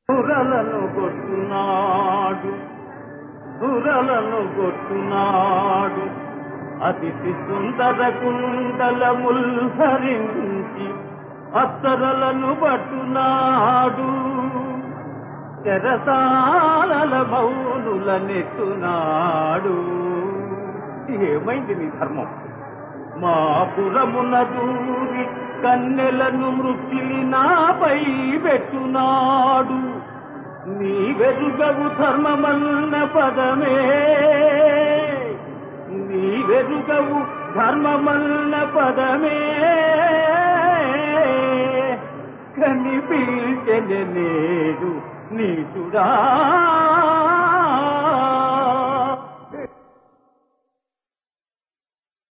బురలను కొట్టునాడు బురలను కొట్టునాడు అతిథి సుందర కుండలముల్ ధరించి అత్తరలను పట్టునాడు చెరసాల మౌనుల నెట్టునాడు ఏమైంది నీ ధర్మం మా పురమున దూరి కన్నెలను మృత్యులి నాపై పెట్టునాడు నీ వెరుగవు ధర్మమన్న పదమే నీ వెరుగవు ధర్మమన్న పదమే కనిపించని నేడు నీచుడా